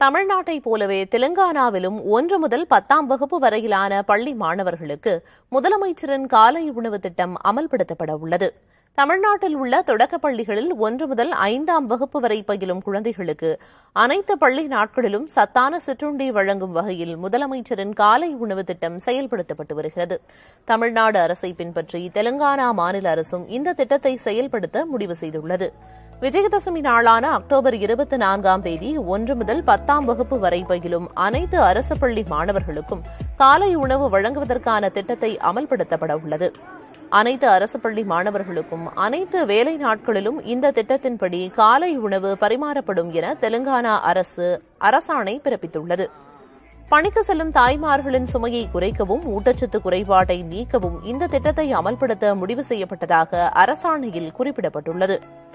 தமிழ்நாட்டைப் போலவே தெலுங்கானாவிலும் ஒன்று முதல் பத்தாம் வகுப்பு வரையிலான பள்ளி மாணவர்களுக்கு முதலமைச்சரின் காலை உணவு திட்டம் அமல்படுத்தப்பட உள்ளது தமிழ்நாட்டில் உள்ள தொடக்கப் பள்ளிகளில் ஒன்று முதல் ஐந்தாம் வகுப்பு வரை பயிலும் குழந்தைகளுக்கு அனைத்து பள்ளி நாட்களிலும் சத்தான சிற்றுண்டி வழங்கும் வகையில் முதலமைச்சரின் காலை உணவு திட்டம் செயல்படுத்தப்பட்டு வருகிறது தமிழ்நாடு அரசை பின்பற்றி தெலுங்கானா மாநில அரசும் இந்த திட்டத்தை செயல்படுத்த முடிவு செய்துள்ளது விஜயதசமி நாளான அக்டோபர் இருபத்தி நான்காம் தேதி ஒன்று முதல் பத்தாம் வகுப்பு வரை பயிலும் அனைத்து அரசு பள்ளி மாணவர்களுக்கும் காலை உணவு வழங்குவதற்கான திட்டத்தை அமல்படுத்தப்பட உள்ளது அனைத்து அரசு பள்ளி மாணவர்களுக்கும் அனைத்து வேலை நாட்களிலும் இந்த திட்டத்தின்படி காலை உணவு பரிமாறப்படும் என தெலுங்கானா அரசு அரசாணை பிறப்பித்துள்ளது பணிக்கு செல்லும் தாய்மார்களின் சுமையை குறைக்கவும் ஊட்டச்சத்து குறைபாட்டை நீக்கவும் இந்த திட்டத்தை அமல்படுத்த முடிவு செய்யப்பட்டதாக அரசாணையில் குறிப்பிடப்பட்டுள்ளது